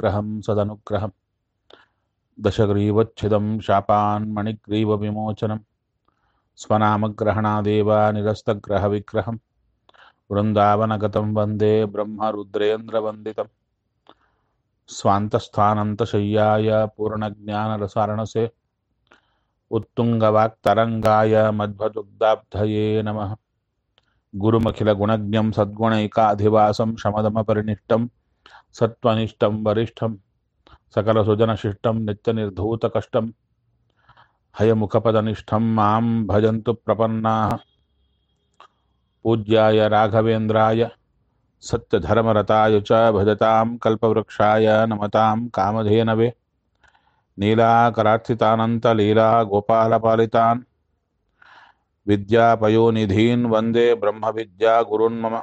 सत्याग्रहं सदनुग्रहं दशग्रीवच्छिदं शापान्मणिग्रीवविमोचनं स्वनामग्रहणादेव निरस्तग्रहविग्रहं वृन्दावनगतं वन्दे ब्रह्मरुद्रेन्द्रवन्दितं स्वान्तस्थानन्तशय्याय पूर्णज्ञानरसारणसे उत्तुङ्गवाक्तरङ्गाय मध्वदुग्धाब्धये नमः गुरुमखिलगुणज्ञं सद्गुणैकाधिवासं शमदमपरिनिष्टं सत्त्वनिष्ठं वरिष्ठं सकलसुजनशिष्टं नित्यनिर्धूतकष्टं हयमुखपदनिष्ठं मां भजन्तु प्रपन्नाः पूज्याय राघवेन्द्राय सत्यधर्मरताय च भजतां कल्पवृक्षाय नमतां कामधेनवे नीलाकरार्थितानन्तलीला गोपालपालितान् विद्यापयोनिधीन् वन्दे ब्रह्मविद्यागुरुन् मम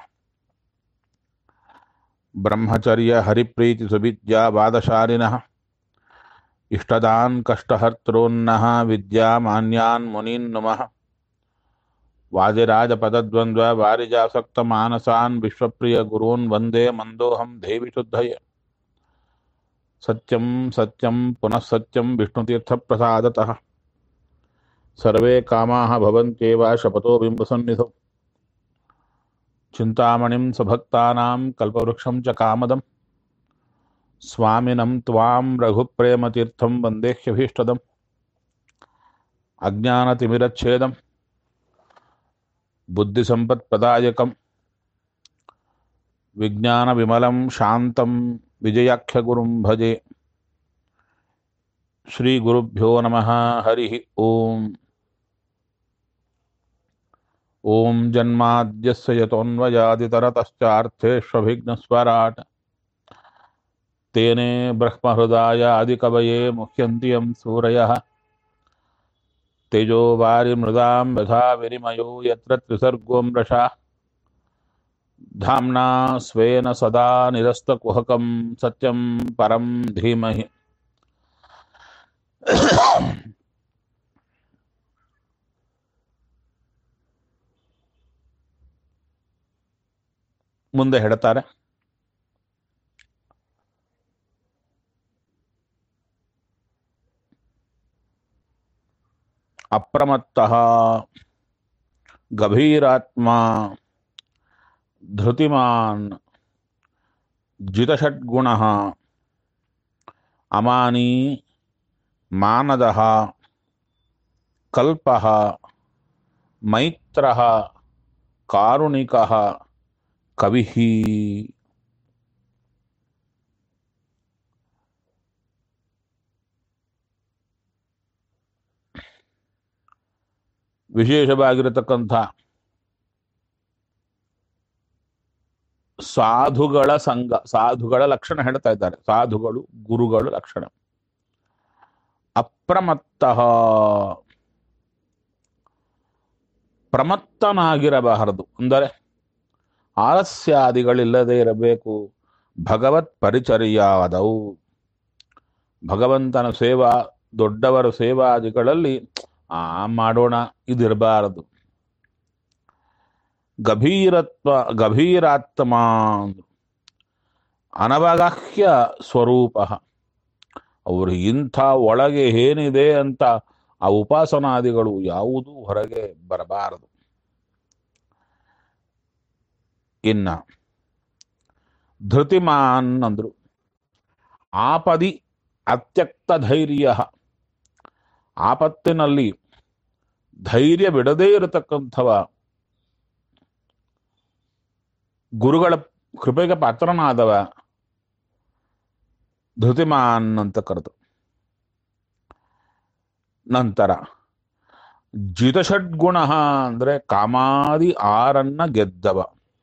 ब्रह्मचर्यहरिप्रीतिसुविद्यावादशालिनः इष्टदान् कष्टहर्तॄन्नः विद्यामान्यान् मुनीन् नुमः वाजिराजपदद्वन्द्ववारिजासक्तमानसान् विश्वप्रियगुरून् वन्दे मन्दोऽहं देवि शुद्धये सत्यं सत्यं पुनः सत्यं विष्णुतीर्थप्रसादतः सर्वे कामाः भवन्त्येव शपथो बिम्बसन्निधौ चिन्तामणिं स्वभक्तानां कल्पवृक्षं च कामदं स्वामिनं त्वां रघुप्रेमतीर्थं वन्देह्यभीष्टदम् अज्ञानतिमिरच्छेदं बुद्धिसम्पत्प्रदायकं विज्ञानविमलं शान्तं विजयाख्यगुरुं भजे श्रीगुरुभ्यो नमः हरिः ओम् ॐ जन्माद्यस्य यतोऽन्वयादितरतश्चार्थेष्वभिघ्नस्वराट् तेने ब्रह्महृदाय आदिकवये मुह्यन्ति यं सूरयः तेजो वारिमृदां यथा विनिमयो यत्र त्रिसर्गो मृषा धाम्ना स्वेन सदा निरस्तकुहकं सत्यं परं धीमहि ಮುಂದೆ ಹೇಳ್ತಾರೆ ಅಪ್ರಮತ್ತಃ ಗಭೀರಾತ್ಮ ಧೃತಿಮಾನ್ ಜಿತಷಡ್ಗುಣ ಅಮಾನಿ ಮಾನದ ಕಲ್ಪ ಮೈತ್ರ ಕಾರುಣಿಕ ಕವಿ ವಿಶೇಷವಾಗಿರತಕ್ಕಂಥ ಸಾಧುಗಳ ಸಂಘ ಸಾಧುಗಳ ಲಕ್ಷಣ ಹೇಳ್ತಾ ಇದ್ದಾರೆ ಸಾಧುಗಳು ಗುರುಗಳು ಲಕ್ಷಣ ಅಪ್ರಮತ್ತ ಪ್ರಮತ್ತನಾಗಿರಬಾರದು ಅಂದರೆ ಆಲಸ್ಯಾದಿಗಳಿಲ್ಲದೆ ಇರಬೇಕು ಭಗವತ್ ಪರಿಚರ್ಯಾದವು ಭಗವಂತನ ಸೇವಾ ದೊಡ್ಡವರ ಸೇವಾದಿಗಳಲ್ಲಿ ಆ ಮಾಡೋಣ ಇದಿರಬಾರದು ಗಭೀರತ್ವ ಗಭೀರಾತ್ಮ ಅನವಗಾಹ್ಯ ಸ್ವರೂಪ ಅವರು ಇಂಥ ಒಳಗೆ ಏನಿದೆ ಅಂತ ಆ ಉಪಾಸನಾದಿಗಳು ಯಾವುದೂ ಹೊರಗೆ ಬರಬಾರದು ಇನ್ನ ಧೃತಿಮಾನ್ ಅಂದ್ರು ಆಪದಿ ಅತ್ಯಕ್ತ ಧೈರ್ಯ ಆಪತ್ತಿನಲ್ಲಿ ಧೈರ್ಯ ಬಿಡದೇ ಇರತಕ್ಕಂಥವ ಗುರುಗಳ ಕೃಪೆಗೆ ಪಾತ್ರನಾದವ ಧೃತಿಮಾನ್ ಅಂತ ಕರೆದು ನಂತರ ಜಿತಷಡ್ಗುಣ ಅಂದ್ರೆ ಕಾಮಾದಿ ಆರನ್ನ ಗೆದ್ದವ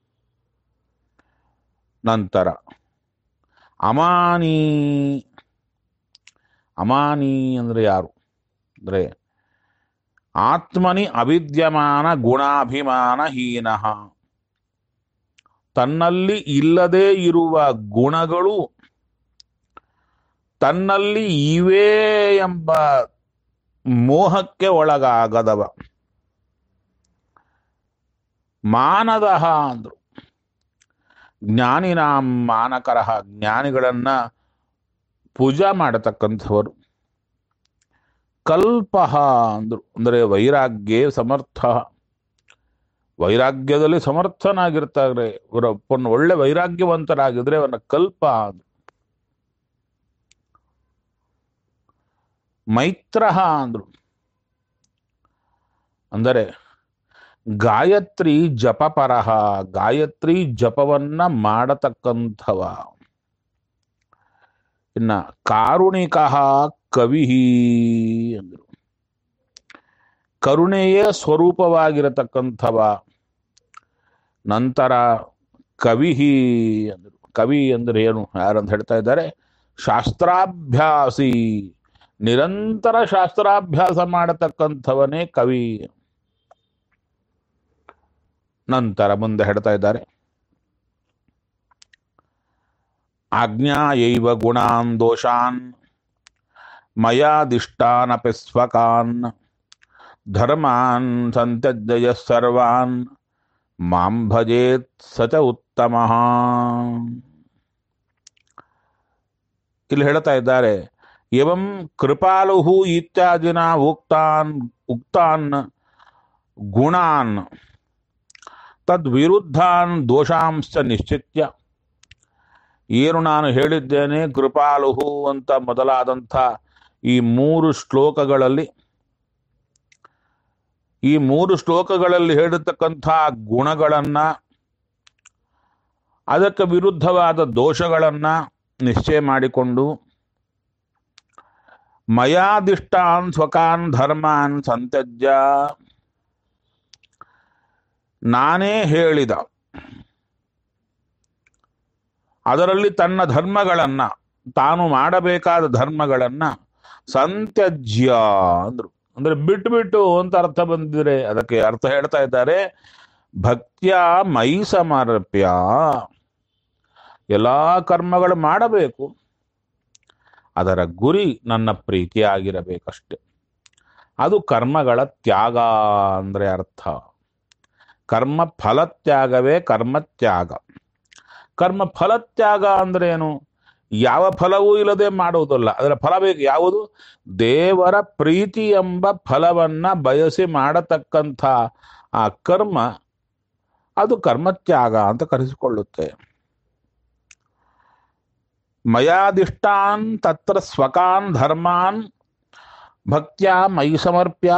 ನಂತರ ಅಮಾನಿ ಅಮಾನಿ ಅಂದ್ರೆ ಯಾರು ಅಂದ್ರೆ ಆತ್ಮನಿ ಅವಿದ್ಯಮಾನ ಗುಣಾಭಿಮಾನ ಹೀನ ತನ್ನಲ್ಲಿ ಇಲ್ಲದೇ ಇರುವ ಗುಣಗಳು ತನ್ನಲ್ಲಿ ಇವೆ ಎಂಬ ಮೋಹಕ್ಕೆ ಒಳಗಾಗದವ ಮಾನದಹ ಅಂದ್ರು ಜ್ಞಾನಿನಾಂ ಮಾನಕರಹ ಜ್ಞಾನಿಗಳನ್ನ ಪೂಜಾ ಮಾಡತಕ್ಕಂಥವರು ಕಲ್ಪಃ ಅಂದ್ರು ಅಂದರೆ ವೈರಾಗ್ಯೇ ಸಮರ್ಥ ವೈರಾಗ್ಯದಲ್ಲಿ ಸಮರ್ಥನಾಗಿರ್ತಾರೆ ಇವರೊಬ್ಬನ ಒಳ್ಳೆ ವೈರಾಗ್ಯವಂತರಾಗಿದ್ರೆ ಅವನ ಕಲ್ಪ ಅಂದ್ರು. ಮೈತ್ರ ಅಂದ್ರು ಅಂದರೆ ಗಾಯತ್ರಿ ಜಪಪರಹ ಗಾಯತ್ರಿ ಜಪವನ್ನ ಮಾಡತಕ್ಕಂಥವ ಇನ್ನ ಕಾರುಣಿಕ ಕವಿ ಅಂದರು ಕರುಣೆಯೇ ಸ್ವರೂಪವಾಗಿರತಕ್ಕಂಥವ ನಂತರ ಕವಿ ಅಂದರು ಕವಿ ಅಂದ್ರೆ ಏನು ಯಾರಂತ ಹೇಳ್ತಾ ಇದ್ದಾರೆ ಶಾಸ್ತ್ರಾಭ್ಯಾಸಿ ನಿರಂತರ ಶಾಸ್ತ್ರಾಭ್ಯಾಸ ಮಾಡತಕ್ಕಂಥವನೇ ಕವಿ ನಂತರ ಮುಂದೆ ಹೇಳ್ತಾ ಇದ್ದಾರೆ ಆಜ್ಞಾಯೈವ ಗುಣಾನ್ ದೋಷಾನ್ ಮಯಾದಿಷ್ಟಾನಪಿ ಸ್ವಕಾನ್ ಧರ್ಮಾನ್ ಸಂತ್ಯಜಯ ಸರ್ವಾನ್ ಮಾಂ ಭಜೇತ್ ಸ ಚ ಉತ್ತಮ ಇಲ್ಲಿ ಹೇಳ್ತಾ ಇದ್ದಾರೆ ಎವಂ ಕೃಪಾಲು ಇತ್ಯಾದಿನ ಉಕ್ತಾನ್ ಉಕ್ತಾನ್ ಗುಣಾನ್ ತದ್ವಿರುದ್ಧಾನ್ ದೋಷಾಂಶ ನಿಶ್ಚಿತ್ಯ ಏನು ನಾನು ಹೇಳಿದ್ದೇನೆ ಕೃಪಾಲುಹು ಅಂತ ಮೊದಲಾದಂಥ ಈ ಮೂರು ಶ್ಲೋಕಗಳಲ್ಲಿ ಈ ಮೂರು ಶ್ಲೋಕಗಳಲ್ಲಿ ಹೇಳಿರ್ತಕ್ಕಂಥ ಗುಣಗಳನ್ನ ಅದಕ್ಕೆ ವಿರುದ್ಧವಾದ ದೋಷಗಳನ್ನ ನಿಶ್ಚಯ ಮಾಡಿಕೊಂಡು ಮಯಾದಿಷ್ಟಾನ್ ಸ್ವಕಾನ್ ಧರ್ಮಾನ್ ಸಂತ್ಯಜ್ಯ ನಾನೇ ಹೇಳಿದ ಅದರಲ್ಲಿ ತನ್ನ ಧರ್ಮಗಳನ್ನ ತಾನು ಮಾಡಬೇಕಾದ ಧರ್ಮಗಳನ್ನ ಸಂತ್ಯಜ್ಯ ಅಂದ್ರು ಅಂದ್ರೆ ಬಿಟ್ಟು ಬಿಟ್ಟು ಅಂತ ಅರ್ಥ ಬಂದಿದ್ರೆ ಅದಕ್ಕೆ ಅರ್ಥ ಹೇಳ್ತಾ ಇದ್ದಾರೆ ಭಕ್ತ್ಯ ಮೈ ಸಮರ್ಪ್ಯ ಎಲ್ಲಾ ಕರ್ಮಗಳು ಮಾಡಬೇಕು ಅದರ ಗುರಿ ನನ್ನ ಪ್ರೀತಿಯಾಗಿರಬೇಕಷ್ಟೆ ಅದು ಕರ್ಮಗಳ ತ್ಯಾಗ ಅಂದ್ರೆ ಅರ್ಥ ಕರ್ಮ ಫಲತ್ಯಾಗವೇ ಕರ್ಮತ್ಯಾಗ ಕರ್ಮ ಫಲತ್ಯಾಗ ಅಂದ್ರೆ ಏನು ಯಾವ ಫಲವೂ ಇಲ್ಲದೆ ಮಾಡುವುದಲ್ಲ ಅದರ ಫಲ ಬೇಕು ಯಾವುದು ದೇವರ ಪ್ರೀತಿ ಎಂಬ ಫಲವನ್ನ ಬಯಸಿ ಮಾಡತಕ್ಕಂಥ ಆ ಕರ್ಮ ಅದು ಕರ್ಮತ್ಯಾಗ ಅಂತ ಕರೆಸಿಕೊಳ್ಳುತ್ತೆ ಮಯಾದಿಷ್ಟಾನ್ ತತ್ರ ಸ್ವಕಾನ್ ಧರ್ಮಾನ್ ಭಕ್ತ್ಯ ಮೈ ಸಮರ್ಪ್ಯ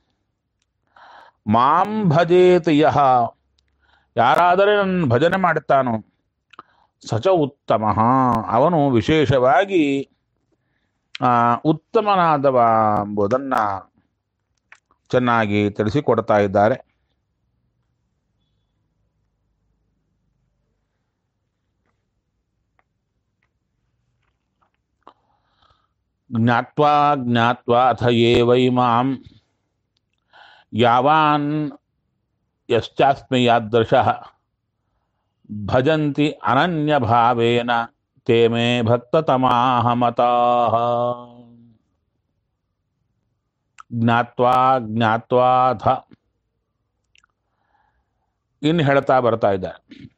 ಮಾಂ ಭಜೇತ್ ಯಹ ಯಾರಾದರೆ ನನ್ನ ಭಜನೆ ಮಾಡುತ್ತಾನೋ ಸಚ ಉತ್ತಮ ಅವನು ವಿಶೇಷವಾಗಿ ಆ, ಉತ್ತಮನಾದವ ಎಂಬುದನ್ನ ಚೆನ್ನಾಗಿ ತಿಳಿಸಿಕೊಡ್ತಾ ಇದ್ದಾರೆ ಜ್ಞಾತ್ವಾ ಜ್ಞಾತ್ವಾ ಅಥ ಯೇ ವೈ ಮಾಂ ಯಾವಾನ್ ಯಶ್ಚಾಸ್ಮಿ ಯಾದೃಶಃ ಭಜಂತಿ ಅನನ್ಯ ಭಾವೇನ ತೇ ಮೇ ಭಕ್ತತಮಾಹ ಮತಾಃ ಜ್ಞಾತ್ವಾ ಜ್ಞಾತ್ವಾಥ ಇನ್ನು ಹೇಳ್ತಾ ಬರ್ತಾ ಇದ್ದಾರೆ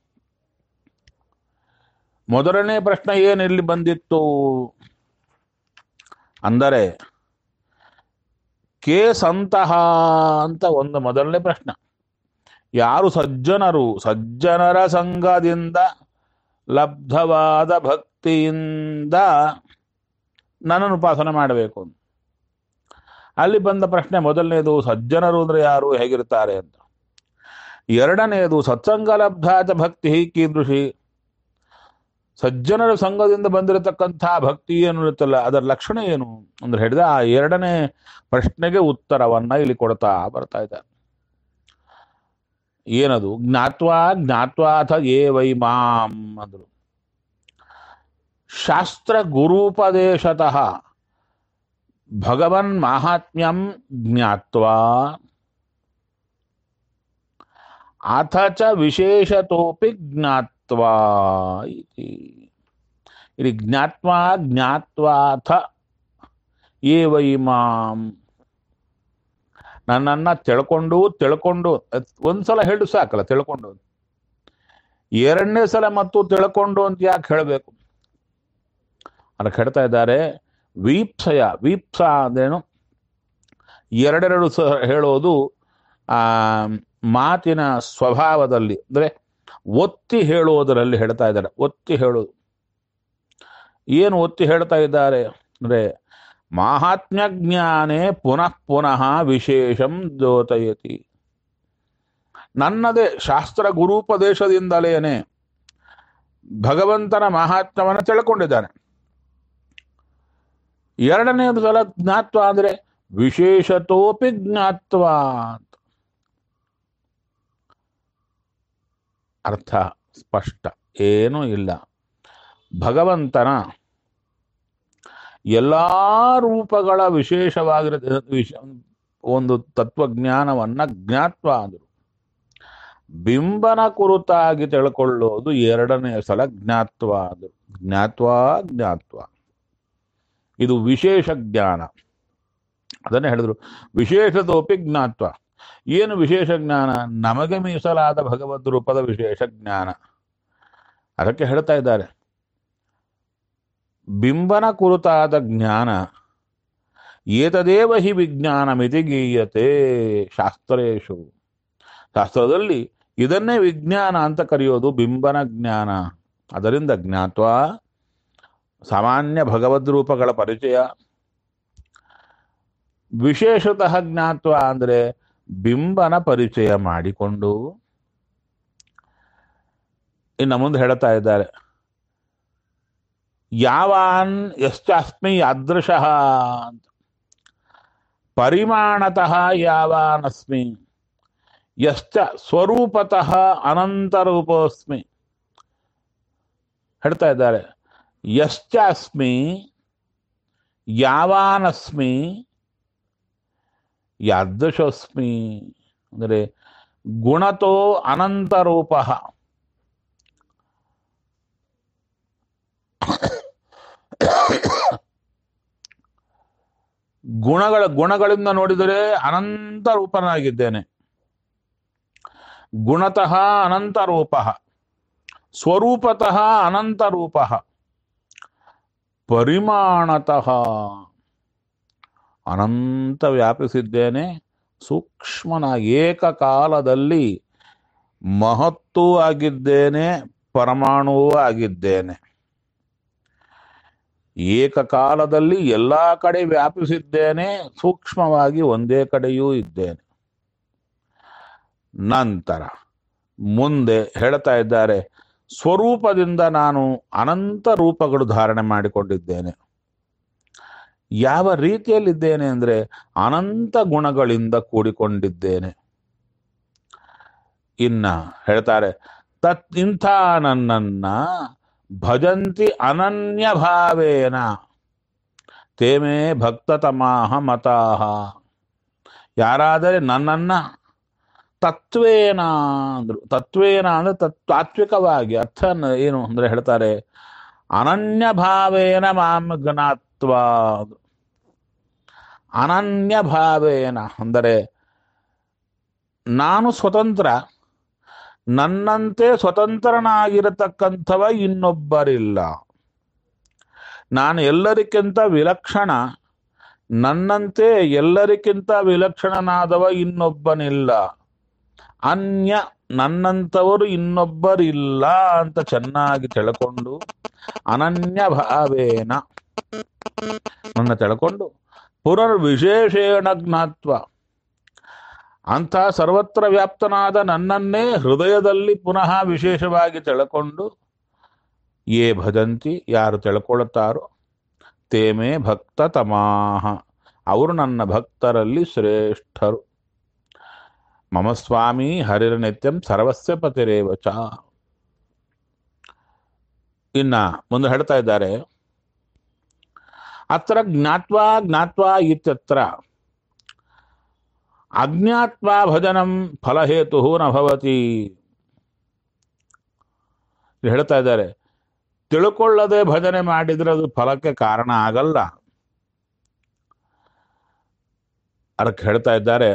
ಮೊದಲನೇ ಪ್ರಶ್ನೆ ಏನು ಇಲ್ಲಿ ಬಂದಿತ್ತು ಅಂದರೆ ಕೇ ಸಂತಹ ಅಂತ ಒಂದು ಮೊದಲನೇ ಪ್ರಶ್ನೆ ಯಾರು ಸಜ್ಜನರು ಸಜ್ಜನರ ಸಂಘದಿಂದ ಲಬ್ಧವಾದ ಭಕ್ತಿಯಿಂದ ನನ್ನನ್ನು ಉಪಾಸನೆ ಮಾಡಬೇಕು ಅಲ್ಲಿ ಬಂದ ಪ್ರಶ್ನೆ ಮೊದಲನೇದು ಸಜ್ಜನರು ಅಂದ್ರೆ ಯಾರು ಹೇಗಿರ್ತಾರೆ ಅಂತ ಎರಡನೆಯದು ಸತ್ಸಂಗ ಲಬ್ಧಾಚ ಭಕ್ತಿ ಕೀದೃಶಿ ಸಜ್ಜನರ ಸಂಘದಿಂದ ಬಂದಿರತಕ್ಕಂಥ ಭಕ್ತಿ ಏನು ಇರುತ್ತಲ್ಲ ಅದರ ಲಕ್ಷಣ ಏನು ಅಂದ್ರೆ ಹೇಳಿದ ಆ ಎರಡನೇ ಪ್ರಶ್ನೆಗೆ ಉತ್ತರವನ್ನ ಇಲ್ಲಿ ಕೊಡ್ತಾ ಬರ್ತಾ ಇದ್ದಾರೆ ಏನದು ಜ್ಞಾತ್ವಾ ಜ್ಞಾತ್ವಾಥ ಏ ವೈ ಮಾಂ ಅಂದ್ರು ಶಾಸ್ತ್ರ ಗುರೂಪದೇಶತಃ ಭಗವನ್ ಮಾಹಾತ್ಮ್ಯಂ ಜ್ಞಾತ್ವಾ ಅಥ ಚ ವಿಶೇಷತೋಪಿ ಜ್ಞಾತ್ವಾ ಇತಿ ಇಲ್ಲಿ ಜ್ಞಾತ್ವಾ ಜ್ಞಾತ್ವಾಥ ಏ ವೈ ಮಾಂ ನನ್ನನ್ನ ತಿಳ್ಕೊಂಡು ತಿಳ್ಕೊಂಡು ಅದ್ ಒಂದ್ಸಲ ಹೇಳು ಸಾಕಲ್ಲ ತಿಳ್ಕೊಂಡು ಎರಡನೇ ಸಲ ಮತ್ತು ತಿಳ್ಕೊಂಡು ಅಂತ ಯಾಕೆ ಹೇಳಬೇಕು ಅದಕ್ಕೆ ಹೇಳ್ತಾ ಇದ್ದಾರೆ ವೀಪ್ಸಯ ವೀಪ್ಸ ಅಂದ್ರೇನು ಎರಡೆರಡು ಸ ಹೇಳೋದು ಆ ಮಾತಿನ ಸ್ವಭಾವದಲ್ಲಿ ಅಂದ್ರೆ ಒತ್ತಿ ಹೇಳುವುದರಲ್ಲಿ ಹೇಳ್ತಾ ಇದ್ದಾರೆ ಒತ್ತಿ ಹೇಳೋದು ಏನು ಒತ್ತಿ ಹೇಳ್ತಾ ಇದ್ದಾರೆ ಅಂದ್ರೆ ಮಾಹಾತ್ಮ್ಯ ಜ್ಞಾನೇ ಪುನಃ ಪುನಃ ವಿಶೇಷಂ ದ್ಯೋತಯತಿ ನನ್ನದೇ ಶಾಸ್ತ್ರ ಗುರುಪದೇಶದಿಂದಲೇನೆ ಭಗವಂತನ ಮಹಾತ್ಮ್ಯವನ್ನು ತಿಳ್ಕೊಂಡಿದ್ದಾನೆ ಎರಡನೆಯದು ಸಲ ಜ್ಞಾತ್ವ ಅಂದ್ರೆ ವಿಶೇಷತೋಪಿ ಜ್ಞಾತ್ವ ಅಂತ ಅರ್ಥ ಸ್ಪಷ್ಟ ಏನೂ ಇಲ್ಲ ಭಗವಂತನ ಎಲ್ಲಾ ರೂಪಗಳ ವಿಶೇಷವಾಗಿರ ವಿಶ ಒಂದು ತತ್ವಜ್ಞಾನವನ್ನ ಜ್ಞಾತ್ವ ಅಂದರು ಬಿಂಬನ ಕುರಿತಾಗಿ ತಿಳ್ಕೊಳ್ಳೋದು ಎರಡನೇ ಸಲ ಜ್ಞಾತ್ವ ಅಂದರು ಜ್ಞಾತ್ವ ಜ್ಞಾತ್ವ ಇದು ವಿಶೇಷ ಜ್ಞಾನ ಅದನ್ನೇ ಹೇಳಿದ್ರು ವಿಶೇಷತೋಪಿ ಜ್ಞಾತ್ವ ಏನು ವಿಶೇಷ ಜ್ಞಾನ ನಮಗೆ ಮೀಸಲಾದ ಭಗವದ್ ರೂಪದ ವಿಶೇಷ ಜ್ಞಾನ ಅದಕ್ಕೆ ಹೇಳ್ತಾ ಇದ್ದಾರೆ ಬಿಂಬನ ಕುರಿತಾದ ಜ್ಞಾನ ಏತದೇವ ಹಿ ವಿಜ್ಞಾನಮಿತಿ ಗೀಯತೆ ಶಾಸ್ತ್ರೇಶು ಶಾಸ್ತ್ರದಲ್ಲಿ ಇದನ್ನೇ ವಿಜ್ಞಾನ ಅಂತ ಕರೆಯೋದು ಬಿಂಬನ ಜ್ಞಾನ ಅದರಿಂದ ಜ್ಞಾತ್ವ ಸಾಮಾನ್ಯ ಭಗವದ್ ರೂಪಗಳ ಪರಿಚಯ ವಿಶೇಷತಃ ಜ್ಞಾತ್ವ ಅಂದ್ರೆ ಬಿಂಬನ ಪರಿಚಯ ಮಾಡಿಕೊಂಡು ಇನ್ನು ಮುಂದೆ ಹೇಳ್ತಾ ಇದ್ದಾರೆ ಯಾವಾನ್ ಯಶ್ಚಾಸ್ಮಿ ಯಾದೃಶಃ ಅಂತ ಪರಿಮಾಣತಃ ಯಾವಾನಸ್ಮಿ ಯಶ್ಚ ಸ್ವರೂಪತಃ ಅನಂತರೂಪೋಸ್ಮಿ ಹೇಳ್ತಾ ಇದ್ದಾರೆ ಯಶ್ಚಾಸ್ಮಿ ಯಾವಾನಸ್ಮಿ ಯಾದೃಶೋಸ್ಮಿ ಅಂದರೆ ಗುಣತೋ ಅನಂತರೂಪ ಗುಣಗಳ ಗುಣಗಳಿಂದ ನೋಡಿದರೆ ಅನಂತ ರೂಪನಾಗಿದ್ದೇನೆ ಗುಣತಃ ಅನಂತ ರೂಪ ಸ್ವರೂಪತಃ ಅನಂತ ರೂಪ ಪರಿಮಾಣತಃ ಅನಂತ ವ್ಯಾಪಿಸಿದ್ದೇನೆ ಸೂಕ್ಷ್ಮನಾಗಿ ಏಕಕಾಲದಲ್ಲಿ ಮಹತ್ತೂ ಆಗಿದ್ದೇನೆ ಪರಮಾಣುವೂ ಆಗಿದ್ದೇನೆ ಏಕಕಾಲದಲ್ಲಿ ಎಲ್ಲ ಕಡೆ ವ್ಯಾಪಿಸಿದ್ದೇನೆ ಸೂಕ್ಷ್ಮವಾಗಿ ಒಂದೇ ಕಡೆಯೂ ಇದ್ದೇನೆ ನಂತರ ಮುಂದೆ ಹೇಳ್ತಾ ಇದ್ದಾರೆ ಸ್ವರೂಪದಿಂದ ನಾನು ಅನಂತ ರೂಪಗಳು ಧಾರಣೆ ಮಾಡಿಕೊಂಡಿದ್ದೇನೆ ಯಾವ ರೀತಿಯಲ್ಲಿದ್ದೇನೆ ಅಂದ್ರೆ ಅನಂತ ಗುಣಗಳಿಂದ ಕೂಡಿಕೊಂಡಿದ್ದೇನೆ ಇನ್ನ ಹೇಳ್ತಾರೆ ತತ್ ಇಂಥ ನನ್ನನ್ನ ಭಜಂತಿ ಅನನ್ಯ ಭಾವೇನ ತೇಮೇ ಭಕ್ತತಮಾಹ ಮತಾಹ ಯಾರಾದರೆ ನನ್ನನ್ನ ತತ್ವೇನ ಅಂದ್ರು ತತ್ವೇನ ಅಂದ್ರೆ ತತ್ ತಾತ್ವಿಕವಾಗಿ ಅರ್ಥ ನ- ಏನು ಅಂದ್ರೆ ಹೇಳ್ತಾರೆ ಅನನ್ಯ ಭಾವೇನ ಮಾಂ ಜ್ಞಾತ್ವ ಅನನ್ಯ ಭಾವೇನ ಅಂದರೆ ನಾನು ಸ್ವತಂತ್ರ ನನ್ನಂತೆ ಸ್ವತಂತ್ರನಾಗಿರತಕ್ಕಂಥವ ಇನ್ನೊಬ್ಬರಿಲ್ಲ ನಾನು ಎಲ್ಲರಿಗಿಂತ ವಿಲಕ್ಷಣ ನನ್ನಂತೆ ಎಲ್ಲರಿಗಿಂತ ವಿಲಕ್ಷಣನಾದವ ಇನ್ನೊಬ್ಬನಿಲ್ಲ ಅನ್ಯ ನನ್ನಂಥವರು ಇನ್ನೊಬ್ಬರಿಲ್ಲ ಅಂತ ಚೆನ್ನಾಗಿ ತಿಳ್ಕೊಂಡು ಅನನ್ಯ ಭಾವೇನ ನನ್ನ ತಿಳ್ಕೊಂಡು ಪುನರ್ವಿಶೇಷೇಣ ಜ್ಞಾತ್ವ ಅಂಥ ಸರ್ವತ್ರ ವ್ಯಾಪ್ತನಾದ ನನ್ನನ್ನೇ ಹೃದಯದಲ್ಲಿ ಪುನಃ ವಿಶೇಷವಾಗಿ ತಿಳ್ಕೊಂಡು ಯೇ ಭಜಂತಿ ಯಾರು ತಿಳ್ಕೊಳ್ತಾರೋ ತೇಮೇ ಭಕ್ತ ತಮಾಹ ಅವರು ನನ್ನ ಭಕ್ತರಲ್ಲಿ ಶ್ರೇಷ್ಠರು ಮಮ ಸ್ವಾಮಿ ಹರಿರ ನಿತ್ಯಂ ಸರ್ವಸ್ಯ ಪತಿರೇವ ಚ ಇನ್ನ ಮುಂದೆ ಹೇಳ್ತಾ ಇದ್ದಾರೆ ಅತ್ರ ಜ್ಞಾತ್ವಾ ಜ್ಞಾತ್ವಾ ಇತ್ಯತ್ರ ಅಜ್ಞಾತ್ವಾ ಭಜನಂ ಫಲಹೇತು ನ ಭವತಿ ಇಲ್ಲಿ ಹೇಳ್ತಾ ಇದ್ದಾರೆ ತಿಳ್ಕೊಳ್ಳದೆ ಭಜನೆ ಮಾಡಿದ್ರೆ ಅದು ಫಲಕ್ಕೆ ಕಾರಣ ಆಗಲ್ಲ ಅದಕ್ಕೆ ಹೇಳ್ತಾ ಇದ್ದಾರೆ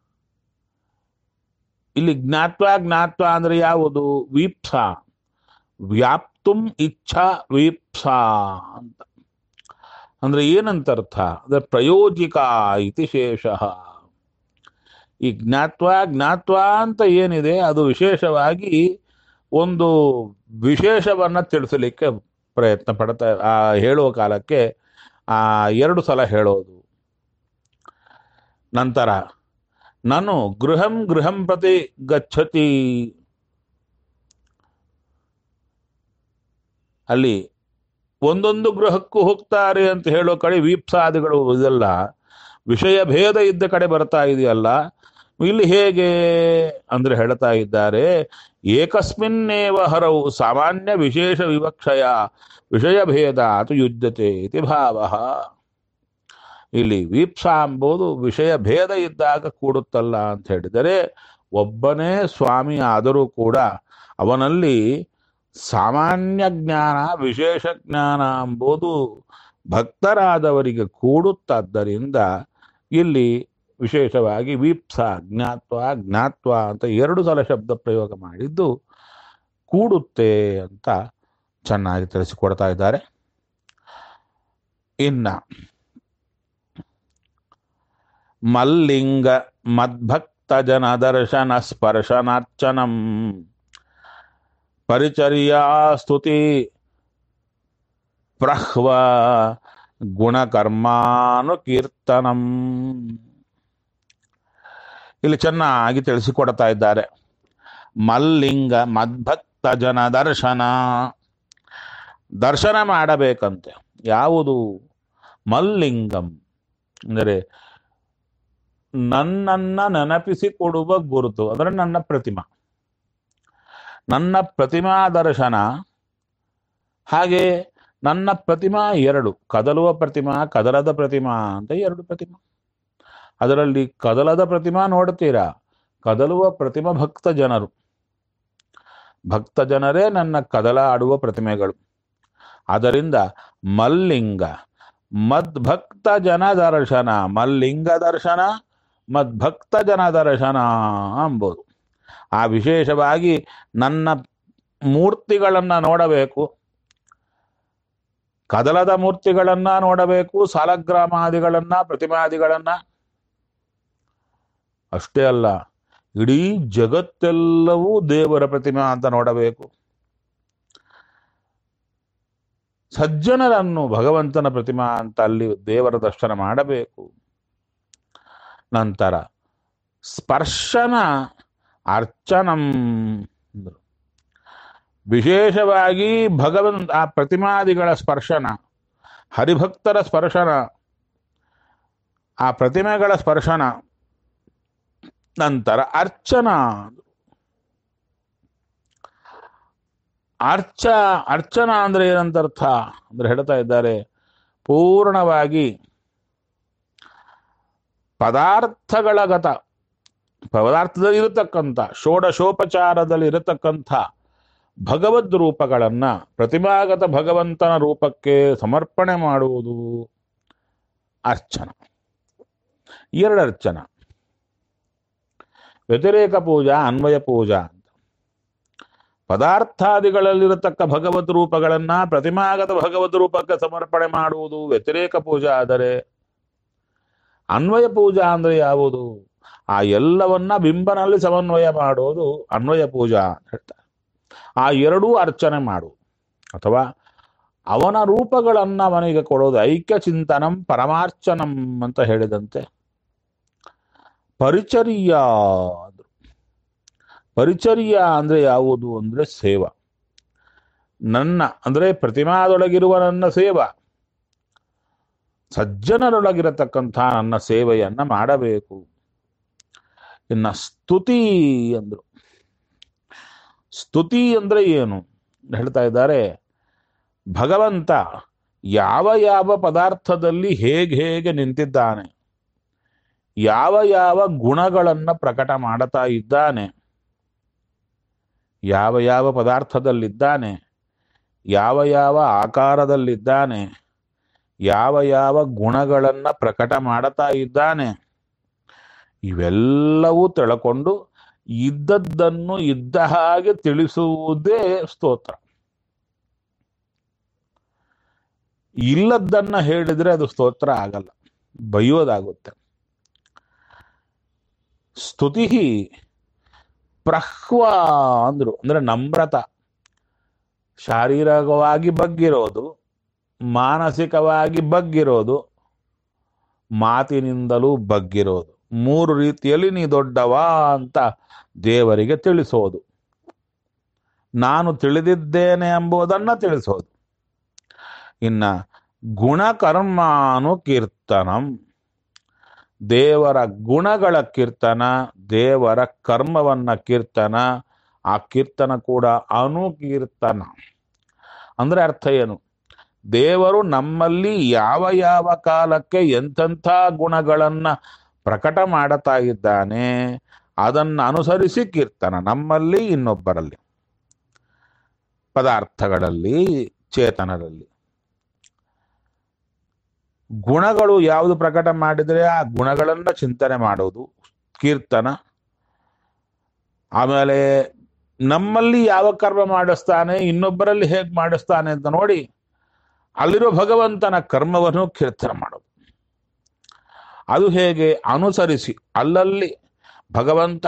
ಇಲ್ಲಿ ಜ್ಞಾತ್ವ ಜ್ಞಾತ್ವ ಅಂದ್ರೆ ಯಾವುದು ವೀಪ್ಸ ವ್ಯಾಪ್ತುಂ ಇಚ್ಛಾ ವೀಪ್ಸಾ ಅಂತ ಅಂದ್ರೆ ಏನಂತ ಅರ್ಥ ಅಂದ್ರೆ ಪ್ರಯೋಜಿಕ ಇತಿ ಶೇಷ ಈ ಜ್ಞಾತ್ವ ಜ್ಞಾತ್ವ ಅಂತ ಏನಿದೆ ಅದು ವಿಶೇಷವಾಗಿ ಒಂದು ವಿಶೇಷವನ್ನ ತಿಳಿಸಲಿಕ್ಕೆ ಪ್ರಯತ್ನ ಪಡ್ತಾ ಆ ಹೇಳುವ ಕಾಲಕ್ಕೆ ಆ ಎರಡು ಸಲ ಹೇಳೋದು ನಂತರ ನಾನು ಗೃಹಂ ಗೃಹಂ ಪ್ರತಿ ಗಚ್ಚತಿ ಅಲ್ಲಿ ಒಂದೊಂದು ಗೃಹಕ್ಕೂ ಹೋಗ್ತಾರೆ ಅಂತ ಹೇಳೋ ಕಡೆ ವೀಪ್ಸಾದಿಗಳು ಇದೆಲ್ಲ ವಿಷಯ ಭೇದ ಇದ್ದ ಕಡೆ ಬರ್ತಾ ಇದೆಯಲ್ಲ ಇಲ್ಲಿ ಹೇಗೆ ಅಂದ್ರೆ ಹೇಳ್ತಾ ಇದ್ದಾರೆ ಏಕಸ್ಮಿನ್ನೇವ ಹರವು ಸಾಮಾನ್ಯ ವಿಶೇಷ ವಿವಕ್ಷಯ ವಿಷಯ ಭೇದ ಅದು ಯುದ್ಧತೆ ಇತಿ ಭಾವ ಇಲ್ಲಿ ವೀಪ್ಸಾ ಎಂಬುದು ವಿಷಯ ಭೇದ ಇದ್ದಾಗ ಕೂಡುತ್ತಲ್ಲ ಅಂತ ಹೇಳಿದರೆ ಒಬ್ಬನೇ ಸ್ವಾಮಿ ಆದರೂ ಕೂಡ ಅವನಲ್ಲಿ ಸಾಮಾನ್ಯ ಜ್ಞಾನ ವಿಶೇಷ ಜ್ಞಾನ ಎಂಬುದು ಭಕ್ತರಾದವರಿಗೆ ಕೂಡುತ್ತಾದ್ದರಿಂದ ಇಲ್ಲಿ ವಿಶೇಷವಾಗಿ ವೀಪ್ಸ ಜ್ಞಾತ್ವ ಜ್ಞಾತ್ವ ಅಂತ ಎರಡು ಸಲ ಶಬ್ದ ಪ್ರಯೋಗ ಮಾಡಿದ್ದು ಕೂಡುತ್ತೆ ಅಂತ ಚೆನ್ನಾಗಿ ತಿಳಿಸಿಕೊಡ್ತಾ ಇದ್ದಾರೆ ಇನ್ನ ಮಲ್ಲಿಂಗ ಮದ್ಭಕ್ತ ಜನ ದರ್ಶನ ಸ್ಪರ್ಶನಾರ್ಚನಂ ಪರಿಚರ್ಯಾ ಸ್ತುತಿ ಪ್ರಹ್ವ ಗುಣಕರ್ಮಾನುಕೀರ್ತನಂ ಇಲ್ಲಿ ಚೆನ್ನಾಗಿ ತಿಳಿಸಿಕೊಡ್ತಾ ಇದ್ದಾರೆ ಮಲ್ಲಿಂಗ ಮದ್ಭಕ್ತ ಜನ ದರ್ಶನ ದರ್ಶನ ಮಾಡಬೇಕಂತೆ ಯಾವುದು ಮಲ್ಲಿಂಗಂ ಅಂದರೆ ನನ್ನನ್ನ ನೆನಪಿಸಿಕೊಡುವ ಗುರುತು ಅಂದರೆ ನನ್ನ ಪ್ರತಿಮಾ ನನ್ನ ಪ್ರತಿಮಾ ದರ್ಶನ ಹಾಗೆ ನನ್ನ ಪ್ರತಿಮಾ ಎರಡು ಕದಲುವ ಪ್ರತಿಮಾ ಕದಲದ ಪ್ರತಿಮಾ ಅಂತ ಎರಡು ಪ್ರತಿಮಾ ಅದರಲ್ಲಿ ಕದಲದ ಪ್ರತಿಮಾ ನೋಡ್ತೀರಾ ಕದಲುವ ಪ್ರತಿಮಾ ಭಕ್ತ ಜನರು ಭಕ್ತ ಜನರೇ ನನ್ನ ಕದಲ ಆಡುವ ಪ್ರತಿಮೆಗಳು ಅದರಿಂದ ಮಲ್ಲಿಂಗ ಮದ್ಭಕ್ತ ಜನ ದರ್ಶನ ಮಲ್ಲಿಂಗ ದರ್ಶನ ಮದ್ಭಕ್ತ ಜನ ದರ್ಶನ ಎಂಬುದು ಆ ವಿಶೇಷವಾಗಿ ನನ್ನ ಮೂರ್ತಿಗಳನ್ನ ನೋಡಬೇಕು ಕದಲದ ಮೂರ್ತಿಗಳನ್ನ ನೋಡಬೇಕು ಸಾಲಗ್ರಾಮಾದಿಗಳನ್ನ ಪ್ರತಿಮಾದಿಗಳನ್ನ ಅಷ್ಟೇ ಅಲ್ಲ ಇಡೀ ಜಗತ್ತೆಲ್ಲವೂ ದೇವರ ಪ್ರತಿಮಾ ಅಂತ ನೋಡಬೇಕು ಸಜ್ಜನರನ್ನು ಭಗವಂತನ ಪ್ರತಿಮಾ ಅಂತ ಅಲ್ಲಿ ದೇವರ ದರ್ಶನ ಮಾಡಬೇಕು ನಂತರ ಸ್ಪರ್ಶನ ಅರ್ಚನಂ ಅಂದ್ರು. ವಿಶೇಷವಾಗಿ ಭಗವನ್ ಆ ಪ್ರತಿಮಾದಿಗಳ ಸ್ಪರ್ಶನ ಹರಿಭಕ್ತರ ಸ್ಪರ್ಶನ ಆ ಪ್ರತಿಮೆಗಳ ಸ್ಪರ್ಶನ ನಂತರ ಅರ್ಚನಾ ಅರ್ಚ ಅರ್ಚನಾ ಅಂದ್ರೆ ಏನಂತ ಅರ್ಥ ಅಂದ್ರೆ ಹೇಳ್ತಾ ಇದ್ದಾರೆ ಪೂರ್ಣವಾಗಿ ಪದಾರ್ಥಗಳ ಗತ ಪದಾರ್ಥದಲ್ಲಿ ಇರತಕ್ಕಂಥ ಷೋಡಶೋಪಚಾರದಲ್ಲಿ ಇರತಕ್ಕಂಥ ಭಗವದ್ ರೂಪಗಳನ್ನ ಪ್ರತಿಮಾಗತ ಭಗವಂತನ ರೂಪಕ್ಕೆ ಸಮರ್ಪಣೆ ಮಾಡುವುದು ಅರ್ಚನ ಎರಡು ಅರ್ಚನ ವ್ಯತಿರೇಕ ಪೂಜಾ ಅನ್ವಯ ಪೂಜಾ ಅಂತ ಪದಾರ್ಥಾದಿಗಳಲ್ಲಿರತಕ್ಕ ಭಗವದ್ ರೂಪಗಳನ್ನ ಪ್ರತಿಮಾಗತ ಭಗವದ್ ರೂಪಕ್ಕೆ ಸಮರ್ಪಣೆ ಮಾಡುವುದು ವ್ಯತಿರೇಕ ಪೂಜಾ ಆದರೆ ಅನ್ವಯ ಪೂಜಾ ಅಂದ್ರೆ ಯಾವುದು ಆ ಎಲ್ಲವನ್ನ ಬಿಂಬನಲ್ಲಿ ಸಮನ್ವಯ ಮಾಡೋದು ಅನ್ವಯ ಪೂಜಾ ಅಂತ ಹೇಳ್ತಾರೆ ಆ ಎರಡೂ ಅರ್ಚನೆ ಮಾಡು ಅಥವಾ ಅವನ ರೂಪಗಳನ್ನ ಅವನಿಗೆ ಕೊಡೋದು ಐಕ್ಯ ಚಿಂತನಂ ಪರಮಾರ್ಚನಂ ಅಂತ ಹೇಳಿದಂತೆ ಪರಿಚರ್ಯ ಅಂದ್ರು. ಪರಿಚರ್ಯ ಅಂದ್ರೆ ಯಾವುದು ಅಂದ್ರೆ ಸೇವಾ ನನ್ನ ಅಂದ್ರೆ ಪ್ರತಿಮಾದೊಳಗಿರುವ ನನ್ನ ಸೇವಾ ಸಜ್ಜನರೊಳಗಿರತಕ್ಕಂಥ ನನ್ನ ಸೇವೆಯನ್ನ ಮಾಡಬೇಕು ಇನ್ನ ಸ್ತುತಿ ಅಂದ್ರು ಸ್ತುತಿ ಅಂದ್ರೆ ಏನು ಹೇಳ್ತಾ ಇದ್ದಾರೆ ಭಗವಂತ ಯಾವ ಯಾವ ಪದಾರ್ಥದಲ್ಲಿ ಹೇಗೆ ಹೇಗೆ ನಿಂತಿದ್ದಾನೆ ಯಾವ ಯಾವ ಗುಣಗಳನ್ನ ಪ್ರಕಟ ಮಾಡುತ್ತಾ ಇದ್ದಾನೆ ಯಾವ ಯಾವ ಪದಾರ್ಥದಲ್ಲಿದ್ದಾನೆ ಯಾವ ಯಾವ ಆಕಾರದಲ್ಲಿದ್ದಾನೆ ಯಾವ ಯಾವ ಗುಣಗಳನ್ನ ಪ್ರಕಟ ಮಾಡುತ್ತಾ ಇದ್ದಾನೆ ಇವೆಲ್ಲವೂ ತಿಳ್ಕೊಂಡು ಇದ್ದದ್ದನ್ನು ಇದ್ದ ಹಾಗೆ ತಿಳಿಸುವುದೇ ಸ್ತೋತ್ರ ಇಲ್ಲದ್ದನ್ನ ಹೇಳಿದ್ರೆ ಅದು ಸ್ತೋತ್ರ ಆಗಲ್ಲ ಬೈಯೋದಾಗುತ್ತೆ ಸ್ತುತಿ ಪ್ರಹ್ವ ಅಂದ್ರು ಅಂದ್ರೆ ನಮ್ರತ ಶಾರೀರಿಕವಾಗಿ ಬಗ್ಗಿರೋದು ಮಾನಸಿಕವಾಗಿ ಬಗ್ಗಿರೋದು ಮಾತಿನಿಂದಲೂ ಬಗ್ಗಿರೋದು ಮೂರು ರೀತಿಯಲ್ಲಿ ನೀ ದೊಡ್ಡವ ಅಂತ ದೇವರಿಗೆ ತಿಳಿಸೋದು ನಾನು ತಿಳಿದಿದ್ದೇನೆ ಎಂಬುದನ್ನ ತಿಳಿಸೋದು ಇನ್ನ ಗುಣಕರ್ಮಾನು ಕೀರ್ತನಂ ದೇವರ ಗುಣಗಳ ಕೀರ್ತನ ದೇವರ ಕರ್ಮವನ್ನ ಕೀರ್ತನ ಆ ಕೀರ್ತನ ಕೂಡ ಅನುಕೀರ್ತನ ಅಂದ್ರೆ ಅರ್ಥ ಏನು ದೇವರು ನಮ್ಮಲ್ಲಿ ಯಾವ ಯಾವ ಕಾಲಕ್ಕೆ ಎಂತೆಂಥ ಗುಣಗಳನ್ನ ಪ್ರಕಟ ಮಾಡುತ್ತಾ ಇದ್ದಾನೆ ಅದನ್ನು ಅನುಸರಿಸಿ ಕೀರ್ತನ ನಮ್ಮಲ್ಲಿ ಇನ್ನೊಬ್ಬರಲ್ಲಿ ಪದಾರ್ಥಗಳಲ್ಲಿ ಚೇತನರಲ್ಲಿ ಗುಣಗಳು ಯಾವುದು ಪ್ರಕಟ ಮಾಡಿದರೆ ಆ ಗುಣಗಳನ್ನ ಚಿಂತನೆ ಮಾಡೋದು ಕೀರ್ತನ ಆಮೇಲೆ ನಮ್ಮಲ್ಲಿ ಯಾವ ಕರ್ಮ ಮಾಡಿಸ್ತಾನೆ ಇನ್ನೊಬ್ಬರಲ್ಲಿ ಹೇಗೆ ಮಾಡಿಸ್ತಾನೆ ಅಂತ ನೋಡಿ ಅಲ್ಲಿರೋ ಭಗವಂತನ ಕರ್ಮವನ್ನು ಕೀರ್ತನ ಮಾಡೋದು ಅದು ಹೇಗೆ ಅನುಸರಿಸಿ ಅಲ್ಲಲ್ಲಿ ಭಗವಂತ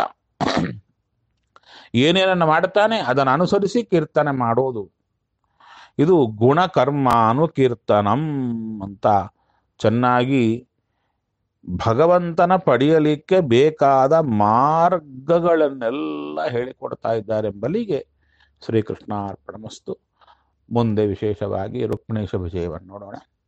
ಏನೇನನ್ನು ಮಾಡ್ತಾನೆ ಅದನ್ನು ಅನುಸರಿಸಿ ಕೀರ್ತನೆ ಮಾಡೋದು ಇದು ಗುಣಕರ್ಮಾನು ಕೀರ್ತನಂ ಅಂತ ಚೆನ್ನಾಗಿ ಭಗವಂತನ ಪಡೆಯಲಿಕ್ಕೆ ಬೇಕಾದ ಮಾರ್ಗಗಳನ್ನೆಲ್ಲ ಹೇಳಿಕೊಡ್ತಾ ಇದ್ದಾರೆಂಬಲಿಗೆ ಶ್ರೀಕೃಷ್ಣ ಅರ್ಪಣಮಸ್ತು ಮುಂದೆ ವಿಶೇಷವಾಗಿ ರುಕ್ಮಿಣೇಶ ವಿಜಯವನ್ನು ನೋಡೋಣ